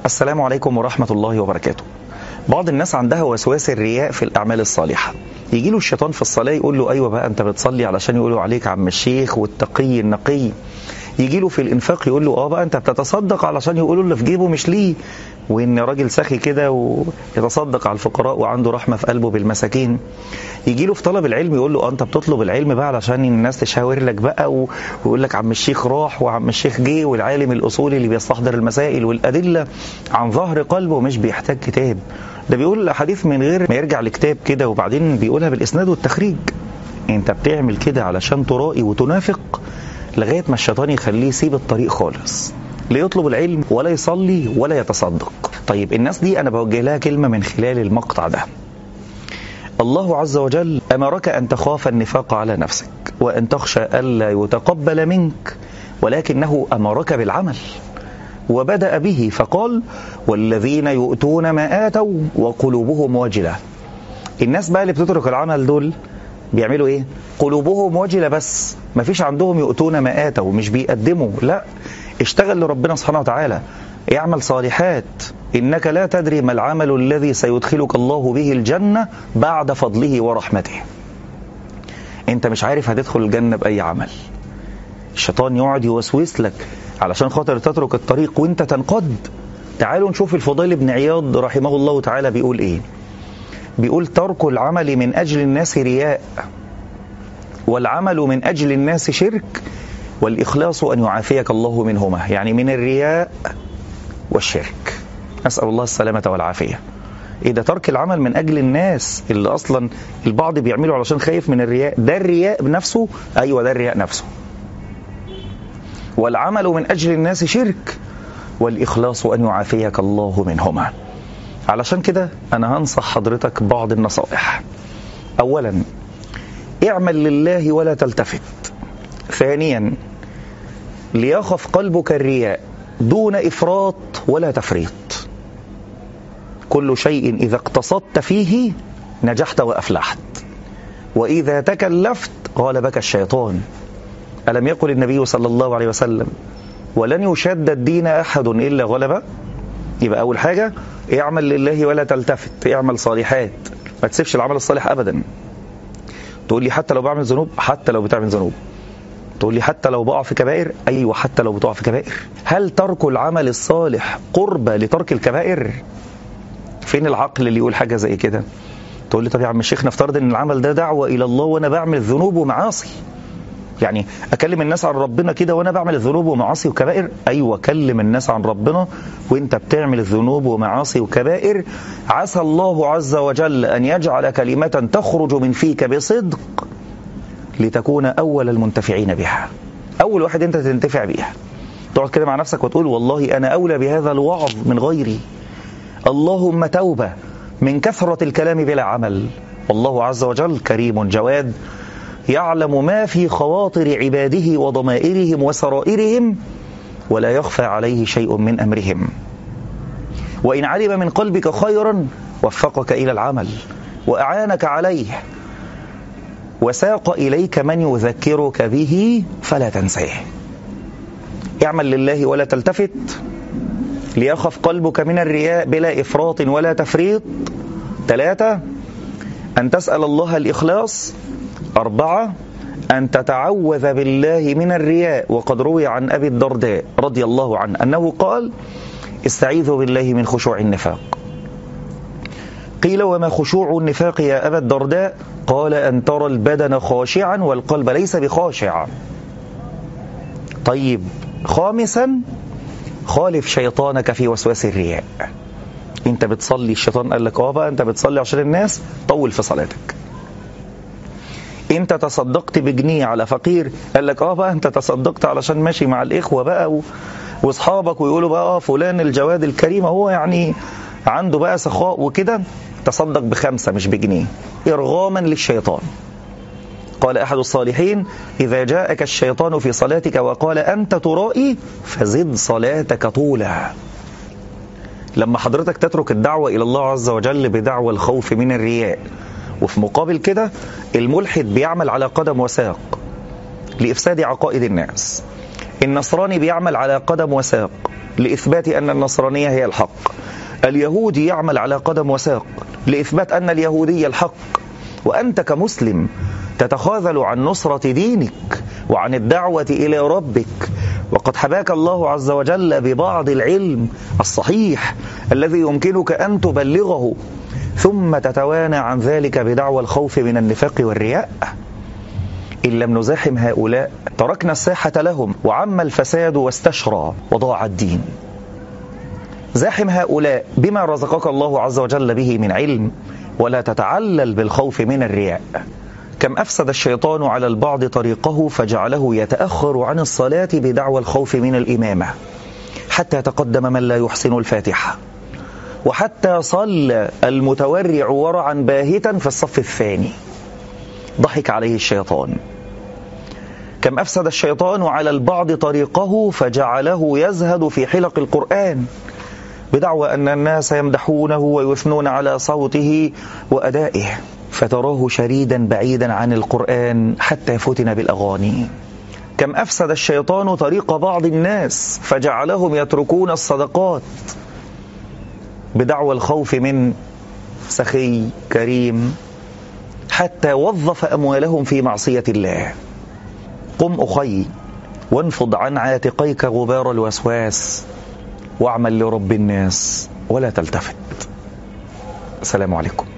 السلام عليكم ورحمة الله وبركاته بعض الناس عندها وسواس الرياء في الأعمال الصالحة يجي له الشيطان في الصلاة يقول له أيوة بقى أنت بتصلي علشان يقولوا عليك عم الشيخ والتقي النقي يجي له في الإنفاق يقول له آه بقى أنت بتتصدق علشان يقولوا اللي في جيبه مش ليه وإن راجل سخي كده ويتصدق على الفقراء وعنده رحمة في قلبه بالمساكين يجي له في طلب العلم يقول له آه أنت بتطلب العلم بقى علشان الناس تشاور لك بقى ويقول لك عم الشيخ راح وعم الشيخ جه والعالم الأصولي اللي بيستحضر المسائل والأدلة عن ظهر قلبه مش بيحتاج كتاب ده بيقول الأحاديث من غير ما يرجع لكتاب كده وبعدين بيقولها بالإسناد والتخريج انت بتعمل كده علشان ترائي وتنافق لغاية ما الشيطان يخليه يسيب الطريق خالص لا يطلب العلم ولا يصلي ولا يتصدق طيب الناس دي أنا بوجه لها كلمة من خلال المقطع ده الله عز وجل أمرك أن تخاف النفاق على نفسك وأن تخشى ألا يتقبل منك ولكنه أمرك بالعمل وبدأ به فقال والذين يؤتون ما آتوا وقلوبهم وجلة الناس بقى اللي بتترك العمل دول بيعملوا ايه قلوبهم وجلة بس ما فيش عندهم يؤتون ما آتوا مش بيقدموا لا اشتغل لربنا سبحانه وتعالى اعمل صالحات إنك لا تدري ما العمل الذي سيدخلك الله به الجنة بعد فضله ورحمته انت مش عارف هتدخل الجنة بأي عمل الشيطان يقعد يوسوس لك علشان خاطر تترك الطريق وانت تنقض تعالوا نشوف الفضيل بن عياض رحمه الله تعالى بيقول ايه بيقول ترك العمل من أجل الناس رياء والعمل من أجل الناس شرك والإخلاص أن يعافيك الله منهما يعني من الرياء والشرك نسأل الله السلامة والعافية إيه ده ترك العمل من أجل الناس اللي أصلا البعض بيعمله علشان خايف من الرياء ده الرياء بنفسه أيوة ده الرياء نفسه والعمل من أجل الناس شرك والإخلاص أن يعافيك الله منهما علشان كده أنا هنصح حضرتك بعض النصائح أولا اعمل لله ولا تلتفت ثانيا ليخف قلبك الرياء دون إفراط ولا تفريط كل شيء إذا اقتصدت فيه نجحت وأفلحت وإذا تكلفت غالبك الشيطان ألم يقل النبي صلى الله عليه وسلم ولن يشد الدين أحد إلا غلبه يبقى أول حاجة اعمل لله ولا تلتفت اعمل صالحات ما تسيبش العمل الصالح أبدا تقول لي حتى لو بعمل ذنوب حتى لو بتعمل ذنوب تقول لي حتى لو بقع في كبائر أيوة حتى لو بتقع في كبائر هل ترك العمل الصالح قربة لترك الكبائر فين العقل اللي يقول حاجة زي كده تقول لي طب يا عم الشيخ نفترض ان العمل ده دعوة إلى الله وأنا بعمل ذنوب ومعاصي يعني اكلم الناس عن ربنا كده وانا بعمل الذنوب ومعاصي وكبائر ايوه كلم الناس عن ربنا وانت بتعمل الذنوب ومعاصي وكبائر عسى الله عز وجل ان يجعل كلمه تخرج من فيك بصدق لتكون اول المنتفعين بها اول واحد انت تنتفع بيها تقعد كده مع نفسك وتقول والله انا اولى بهذا الوعظ من غيري اللهم توبه من كثره الكلام بلا عمل والله عز وجل كريم جواد يعلم ما في خواطر عباده وضمائرهم وسرائرهم ولا يخفى عليه شيء من امرهم وان علم من قلبك خيرا وفقك الى العمل واعانك عليه وساق اليك من يذكرك به فلا تنساه اعمل لله ولا تلتفت ليخف قلبك من الرياء بلا افراط ولا تفريط ثلاثه ان تسال الله الاخلاص أربعة أن تتعوذ بالله من الرياء وقد روي عن أبي الدرداء رضي الله عنه أنه قال استعيذوا بالله من خشوع النفاق قيل وما خشوع النفاق يا أبا الدرداء قال أن ترى البدن خاشعا والقلب ليس بخاشع طيب خامسا خالف شيطانك في وسواس الرياء انت بتصلي الشيطان قال لك اه بقى انت بتصلي عشان الناس طول في صلاتك انت تصدقت بجنيه على فقير قال لك اه بقى انت تصدقت علشان ماشي مع الاخوه بقى و... واصحابك ويقولوا بقى اه فلان الجواد الكريم هو يعني عنده بقى سخاء وكده تصدق بخمسه مش بجنيه ارغاما للشيطان قال احد الصالحين اذا جاءك الشيطان في صلاتك وقال انت ترائي فزد صلاتك طولا لما حضرتك تترك الدعوه الى الله عز وجل بدعوى الخوف من الرياء وفي مقابل كده الملحد بيعمل على قدم وساق لإفساد عقائد الناس النصراني بيعمل على قدم وساق لإثبات أن النصرانية هي الحق اليهودي يعمل على قدم وساق لإثبات أن اليهودية الحق وأنت كمسلم تتخاذل عن نصرة دينك وعن الدعوة إلى ربك وقد حباك الله عز وجل ببعض العلم الصحيح الذي يمكنك أن تبلغه ثم تتوانى عن ذلك بدعوى الخوف من النفاق والرياء إن لم نزاحم هؤلاء تركنا الساحة لهم وعم الفساد واستشرى وضاع الدين زاحم هؤلاء بما رزقك الله عز وجل به من علم ولا تتعلل بالخوف من الرياء كم أفسد الشيطان على البعض طريقه فجعله يتأخر عن الصلاة بدعوى الخوف من الإمامة حتى تقدم من لا يحسن الفاتحة وحتى صلى المتورع ورعا باهتا في الصف الثاني ضحك عليه الشيطان كم أفسد الشيطان على البعض طريقه فجعله يزهد في حلق القرآن بدعوى أن الناس يمدحونه ويثنون على صوته وأدائه فتراه شريدا بعيدا عن القرآن حتى فتن بالأغاني كم أفسد الشيطان طريق بعض الناس فجعلهم يتركون الصدقات بدعوى الخوف من سخي كريم حتى وظف أموالهم في معصية الله قم أخي وانفض عن عاتقيك غبار الوسواس واعمل لرب الناس ولا تلتفت السلام عليكم